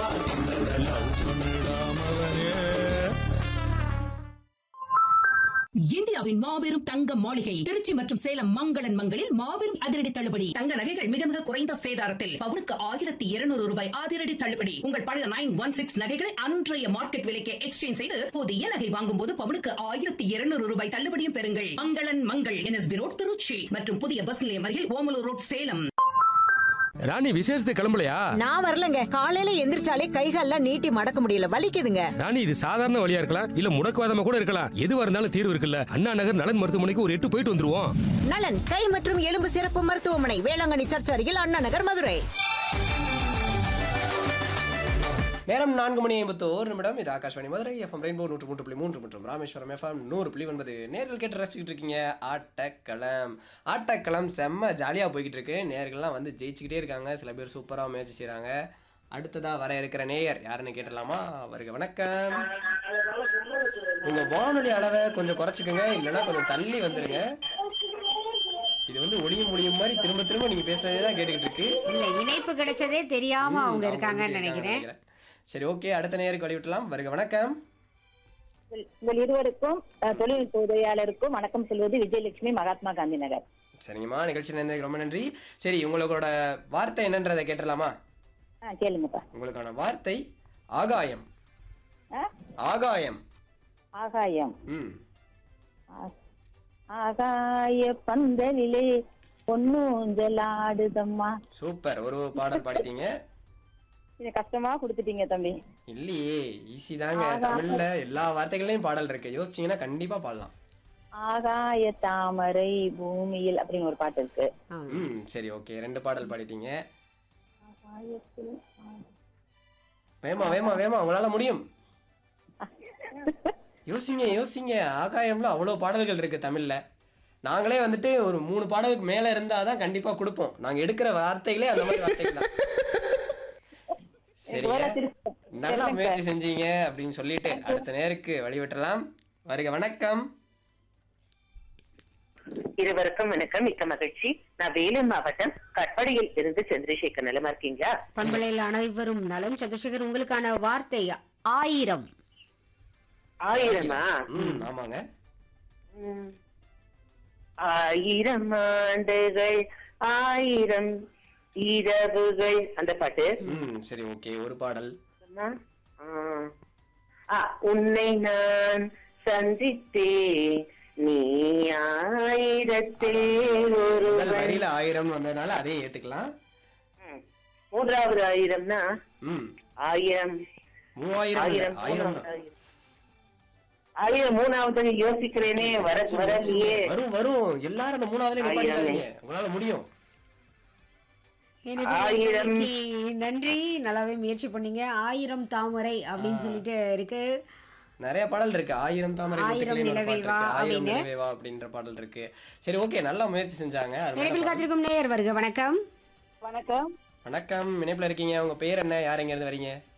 இந்தியாவின் மாபெரும் தங்க மாளிகை திருச்சி மற்றும் சேலம் மங்களன் மங்களில் மாபெரும் அதிரடி தள்ளுபடி தங்க நகைகள் மிக மிக குறைந்த சேதாரத்தில் பவுனுக்கு ஆயிரத்தி இருநூறு ரூபாய் அதிரடி தள்ளுபடி உங்கள் பழைய நைன் ஒன் சிக்ஸ் நகைகளை அன்றைய மார்க்கெட் விலைக்கு எக்ஸ்சேஞ்ச் செய்து புதிய நகை வாங்கும் போது பவுனுக்கு ஆயிரத்தி இருநூறு ரூபாய் தள்ளுபடியும் பெறுங்கள் மங்களன் மங்கள் என்எஸ்பி ரோட் திருச்சி மற்றும் புதிய பஸ் நிலையம் அருகில் ஓமலூர் ரோட் சேலம் ராணி விசேஷத்துக்கு கிளம்பலையா நான் வரலங்க காலையில எந்திரிச்சாலே கைகால்லாம் நீட்டி மடக்க முடியல வலிக்குதுங்க ராணி இது சாதாரண வழியா இருக்கலாம் இல்ல முடக்குவாதமா கூட இருக்கலாம் எதுவா இருந்தாலும் தீர்வு இருக்குல்ல அண்ணா நகர் நலன் மருத்துவமனைக்கு ஒரு எட்டு போயிட்டு வந்துருவோம் நலன் கை மற்றும் எலும்பு சிறப்பு மருத்துவமனை வேளாங்கண்ணி சர்ச் அருகில் அண்ணா நகர் மதுரை நேரம் நான்கு மணி ஐம்பத்தோரு நிமிடம் இது ஆகாஷ்வாணி மதுரை எஃப்எம் ரெயின்போ நூற்று மூன்று புள்ளி மூன்று மற்றும் ராமேஸ்வரம் எஃப்எம் நூறு புள்ளி ஒன்பது நேரில் கேட்டு ரசிச்சுக்கிட்டு இருக்கீங்க ஆட்டக்களம் ஆட்டக்களம் செம்ம ஜாலியாக போய்கிட்டு இருக்கு நேர்கள்லாம் வந்து ஜெயிச்சுக்கிட்டே இருக்காங்க சில பேர் சூப்பராக முயற்சி செய்கிறாங்க அடுத்ததாக வர இருக்கிற நேயர் யாருன்னு கேட்டலாமா வருக வணக்கம் உங்கள் வானொலி அளவை கொஞ்சம் குறைச்சிக்கோங்க இல்லைன்னா கொஞ்சம் தள்ளி வந்துருங்க இது வந்து ஒளியும் முடியும் மாதிரி திரும்ப திரும்ப நீங்கள் பேசுறதே தான் கேட்டுக்கிட்டு இருக்கு இல்ல இணைப்பு கிடைச்சதே தெரியாம ம், அவங்க அவங்க இருக்காங்கன்னு வந்து நினைக்கிறேன் இருக்காங்கன்னு சரி ஓகே அடுத்த நேருக்கு வழிவிட்டலாம் வருக வணக்கம் உங்கள் இருவருக்கும் அஹ், தொழில்நுட்ப உதவியாளருக்கும் வணக்கம் சொல்வது விஜயலட்சுமி மகாத்மா காந்தி நகர் சரிங்கம்மா நிகழ்ச்சி நேர்ந்ததுக்கு ரொம்ப நன்றி சரி உங்களோட வார்த்தை என்னன்றதை கேட்டலாமா ஆ கேளுங்கப்பா உங்களுக்கான வார்த்தை ஆகாயம் ஆ? ஆகாயம் ஆகாயம் ம் ஆ- ஆகாய பந்தலிலே பொன்னூஞ்சல் ஆடுதம்மா சூப்பர் ஒரு பாடல் பாடிட்டீங்க இது கஷ்டமா கொடுத்துட்டீங்க தம்பி இல்லையே ஈஸி தாங்க தமிழ்ல எல்லா வார்த்தைகள்லயும் பாடல் இருக்கு யோசிச்சீங்கன்னா கண்டிப்பா பாடலாம் ஆகாய தாமரை பூமியில் அப்படின்னு ஒரு பாட்டு இருக்கு ம் சரி ஓகே ரெண்டு பாடல் பாடிட்டீங்க ஆகாயத்தில் வேமா வேமா வேமா உங்களால முடியும் யோசிங்க யோசிங்க ஆகாயம்ல அவ்வளோ பாடல்கள் இருக்கு தமிழ்ல நாங்களே வந்துட்டு ஒரு மூணு பாடலுக்கு மேல இருந்தாதான் கண்டிப்பா கொடுப்போம் நாங்க எடுக்கிற வார்த்தைகளே அந்த மாதிரி வார்த்தைகள் தான் சரிங்க நல்லா முயற்சி செஞ்சீங்க அப்படின்னு சொல்லிட்டு அடுத்த நேருக்கு வழிவிட்டலாம் வருக வணக்கம் இருவருக்கும் வணக்கம் மிக்க மகிழ்ச்சி நான் வேலூர் மாவட்டம் கட்படியில் இருந்து சந்திரசேகர் நிலமா இருக்கீங்களா பண்பலையில் அனைவரும் நலம் சந்திரசேகர் உங்களுக்கான வார்த்தை ஆயிரம் ஆயிரமா ம் ஆமாங்க ம். ஆயிரம் ஆண்டுகள் ஆயிரம் இரவுகள் அந்த பாட்டு ம் சரி ஓகே ஒரு பாடல் சொன்னா? ஆ. ஆ, உன்னை நான் சந்தித்தேன் நீ ஆயிரத்தில் முதல் ஒருவன் வரியில ஆயிரம் வந்ததுனால அதே ஏத்துக்கலாம் ம். மூன்றாவது ஆயிரம்னா ம் ஆயிரம் மூவாயிரம் இல்ல, ஆயிரம் ஆயிரம் தான் மூணாவது ஆயிரம் மூணாவது யோசிக்கிறேனே வர வரலையே வரும் வரும் எல்லாரும் அந்த மூணாவதுல நிப்பாட்டிக்காதீங்க உங்களால முடியும் எனவே ஆயிரம். முயற்சி நன்றி நல்லாவே முயற்சி பண்ணீங்க ஆயிரம் தாமரை அப்படின்னு சொல்லிட்டு இருக்கு நிறைய பாடல் இருக்கு ஆயிரம் தாமரை ஆயிரம் முத்துக்களே ஒரு நிலவே பாட்டு வா இருக்கு. ஆயிரம் அப்படின்னு. நிலவே வா அப்படின்ற பாடல் இருக்கு சரி ஓகே நல்லா முயற்சி செஞ்சாங்க அருமையான நினைப்பில் பாடல். காத்திருக்கும் நேயர் வருக வணக்கம் வணக்கம் வணக்கம் இணைப்புல இருக்கீங்க உங்க பேர் என்ன யார் எங்க இருந்து வரீங்க